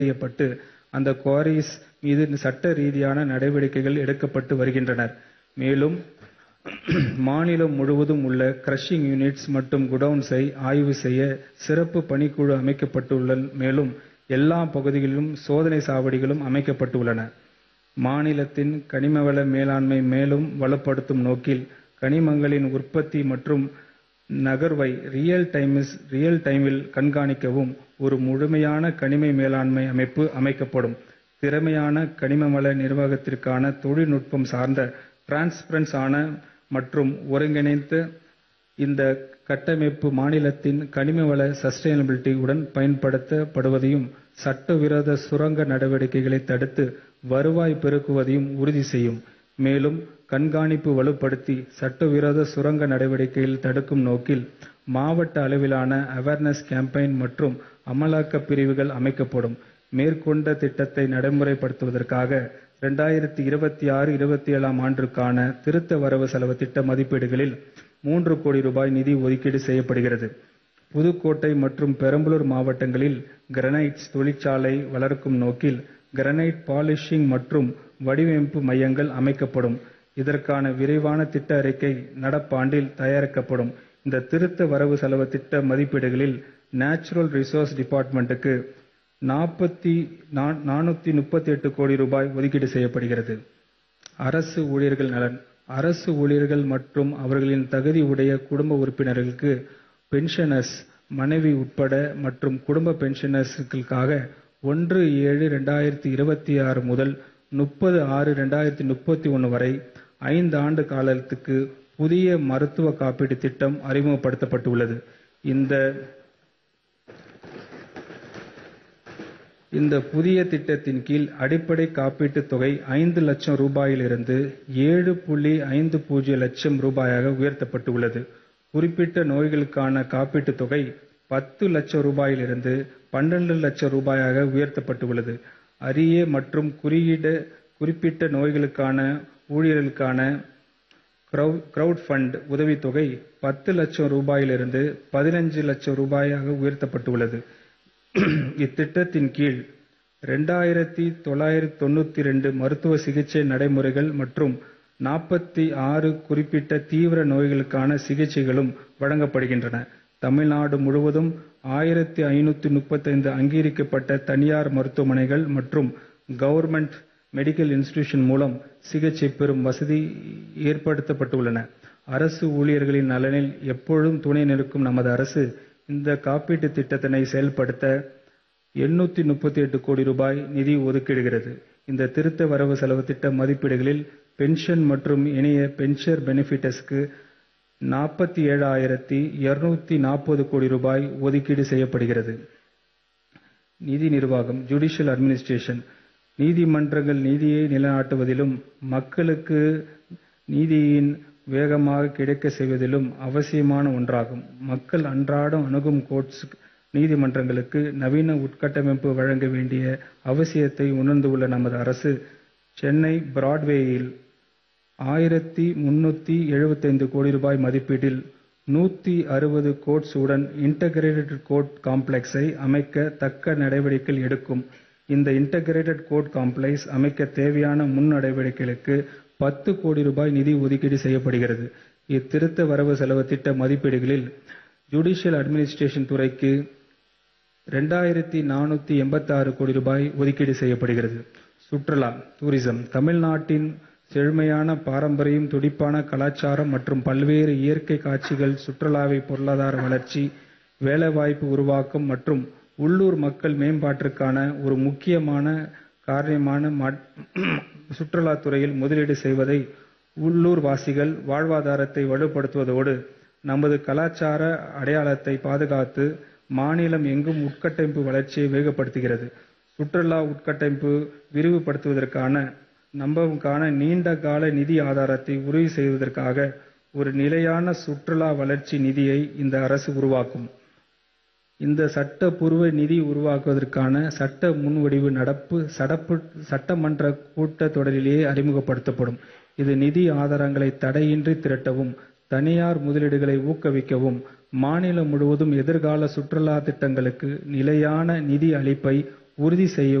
செய்யப்பட்டு அந்த குவாரிஸ் மீது சட்ட ரீதியான நடவடிக்கைகள் எடுக்கப்பட்டு வருகின்றன. மேலும் மாநிலம் முழுவதும் உள்ள கிரஷிங் யூனிட்ஸ் மற்றும் குடோன்ஸை ஆய்வு செய்ய சிறப்பு பணிக்குழு அமைக்கப்பட்டுள்ளன மேலும் எல்லா பகுதிகளிலும் சோதனை சாவடிகளும் அமைக்கப்பட்டுள்ளன. மாநிலத்தின் கனிமவள மேலாண்மை மேலும் வலுப்படுத்தும் நோக்கில் கனிமங்களின் உற்பத்தி மற்றும் நகர்வை ரியல் டைமில் கண்காணிக்கவும் ஒரு முழுமையான கனிம மேலாண்மை அமைப்பு அமைக்கப்படும். திறமையான கனிமவள நிர்வாகத்திற்கான தொழில்நுட்பம் சார்ந்த, டிரான்ஸ்பரன்ஸ் ஆன மற்றும் ஒருங்கிணைந்த இந்த கட்டமைப்பு மாநிலத்தின் கனிமவள சஸ்டைனபிலிட்டி உடன் பயன்படுத்தப்படுவதையும், சட்டவிரோத சுரங்க நடவடிக்கைகளை தடுத்து வருவாய் பெருக்குவதையும் உறுதி செய்யும். மேலும் கண்காணிப்பு வலுப்படுத்தி, சட்டவிரோத சுரங்க நடவடிக்கைகளை தடுக்கும் நோக்கில் மாவட்ட அளவிலான அவேர்னஸ் கேம்பெயின் மற்றும் அமலாக்கப் பிரிவுகள் அமைக்கப்படும். மேற்கொண்ட திட்டத்தை நடைமுறைப்படுத்துவதற்காக ஆம் ஆண்டிற்கான திருத்த வரவு செலவுத் திட்ட மதிப்பீடுகளில் மூன்று கோடி ரூபாய் நிதி ஒதுக்கீடு செய்யப்படுகிறது. புதுக்கோட்டை மற்றும் பெரம்பலூர் மாவட்டங்களில் கிரானைட் தொழிற்சாலை வளர்க்கும் நோக்கில் கிரானைட் பாலிஷிங் மற்றும் வடிவமைப்பு மையங்கள் அமைக்கப்படும். இதற்கான விரிவான திட்ட அறிக்கை நடப்பாண்டில் தயாரிக்கப்படும். இந்த திருத்த வரவு செலவுத் திட்ட மதிப்பீடுகளில் நேச்சுரல் ரிசோர்ஸ் டிபார்ட்மென்டுக்கு கோடி ரூபாய் ஒதுக்கீடு செய்யப்படுகிறது. அரசு ஊழியர்கள் நலன் அரசு ஊழியர்கள் மற்றும் அவர்களின் தகுதி உடைய குடும்ப உறுப்பினர்களுக்கு பென்ஷனர்ஸ், மனைவி உட்பட மற்றும் குடும்ப பென்ஷனர்களுக்காக முதல் வரை ஐந்தாண்டு காலத்திற்கு புதிய மருத்துவ காப்பீட்டுத் திட்டம் அறிமுகப்படுத்தப்பட்டுள்ளது. இந்த புதிய திட்டத்தின் கீழ் அடிப்படை காப்பீட்டுத் தொகை ஐந்து லட்சம் ரூபாயிலிருந்து லட்சம் ரூபாயாக உயர்த்தப்பட்டுள்ளது. குறிப்பிட்ட நோய்களுக்கான காப்பீட்டுத் தொகை பத்து லட்சம் ரூபாயிலிருந்து பன்னிரண்டு லட்சம் ரூபாயாக உயர்த்தப்பட்டுள்ளது. அரிய மற்றும் குறிப்பிட்ட நோய்களுக்கான ஊழியர்களுக்கான கிரவுட் ஃபண்ட் உதவித்தொகை பத்து லட்சம் ரூபாயிலிருந்து பதினைந்து லட்சம் ரூபாயாக உயர்த்தப்பட்டுள்ளது. இத்திட்டத்தின் கீழ் மருத்துவ சிகிச்சை நடைமுறைகள் மற்றும் குறிப்பிட்ட தீவிர நோய்களுக்கான சிகிச்சைகளும் வழங்கப்படுகின்றன. தமிழ்நாடு முழுவதும் அங்கீகரிக்கப்பட்ட தனியார் மருத்துவமனைகள் மற்றும் கவர்ன்மென்ட் மெடிக்கல் இன்ஸ்டிடியூஷன்ஸ் மூலம் சிகிச்சை பெறும் வசதி ஏற்படுத்தப்பட்டுள்ளன. அரசு ஊழியர்களின் நலனில் எப்பொழுதும் துணை நிற்கும் நமது அரசு, இந்த காப்பீட்டுத் திட்டத்தினை செயல்படுத்த கோடி ரூபாய் நிதி ஒதுக்கிடுகிறது. இந்த திருத்த வரவு செலவுத் திட்ட மதிப்பீடுகளில் பென்ஷன் மற்றும் ஏனைய பென்ஷனர் பெனிபிட்ஸ்க்கு கோடி ரூபாய் ஒதுக்கீடு செய்யப்படுகிறது. நிதி நிர்வாகம் ஜுடிஷியல் அட்மினிஸ்ட்ரேஷன் நீதிமன்றங்கள் நீதியை நிலைநாட்டுவதிலும், மக்களுக்கு நீதியை வேகமாக கிடைக்கச் செய்வதிலும் அவசியமான ஒன்றாகும். மக்கள் அன்றாடம் அணுகும் கோர்ட்ஸ், நீதிமன்றங்களுக்கு நவீன உட்கட்டமைப்பு வழங்க வேண்டிய அவசியத்தை உணர்ந்துள்ள நமது அரசு, சென்னை பிராட்வேயில் கோடி ரூபாய் மதிப்பீட்டில் கோர்ட்ஸ் உடன் இன்டகிரேட்டட் கோர்ட் காம்ப்ளக்ஸை அமைக்க தக்க நடவடிக்கைகள் எடுக்கும். இந்த இன்டகிரேட்டட் கோர்ட் காம்ப்ளக்ஸ் அமைக்க தேவையான முன் நடவடிக்கைகளுக்கு பத்து கோடி ரூபாய் நிதி ஒதுக்கீடு செய்யப்படுகிறது. இத்திருத்த வரவு செலவுத் திட்ட மதிப்பீடுகளில் ஜுடிஷியல் அட்மினிஸ்ட்ரேஷன் துறைக்கு கோடி ரூபாய் ஒதுக்கீடு செய்யப்படுகிறது. சுற்றுலா டூரிசம் தமிழ்நாட்டின் செழுமையான பாரம்பரியம், துடிப்பான கலாச்சாரம் மற்றும் பல்வேறு இயற்கை காட்சிகள் சுற்றுலாவை பொருளாதார வளர்ச்சி, வேலைவாய்ப்பு உருவாக்கம் மற்றும் உள்ளூர் மக்கள் மேம்பாட்டிற்கான ஒரு முக்கியமான காரணியாக சுற்றுலாத் துறையில் முதலீடு செய்வதை, உள்ளூர் வாசிகள் வாழ்வாதாரத்தை வலுப்படுத்துவதோடு, நமது கலாச்சார அடையாளத்தை பாதுகாத்து மாநிலம் எங்கும் உட்கட்டமைப்பு வளர்ச்சியை வேகப்படுத்துகிறது. சுற்றுலா உட்கட்டமைப்பை விரிவுபடுத்துவதற்கான நம்பகமான நீண்ட கால நிதி ஆதாரத்தை உறுதி செய்வதற்காக ஒரு நிலையான சுற்றுலா வளர்ச்சி நிதியை இந்த அரசு உருவாக்கும். இந்த சட்டப்பூர்வ நிதி உருவாக்குவதற்கான சட்ட முன்வடிவு நடப்பு சட்டமன்ற கூட்டத் தொடரிலேயே அறிமுகப்படுத்தப்படும். இது நிதி ஆதாரங்களை தடையின்றி திரட்டவும், தனியார் முதலீடுகளை ஊக்குவிக்கவும், மாநிலம் முழுவதும் எதிர்கால சுற்றுலா திட்டங்களுக்கு நிலையான நிதி அளிப்பை உறுதி செய்ய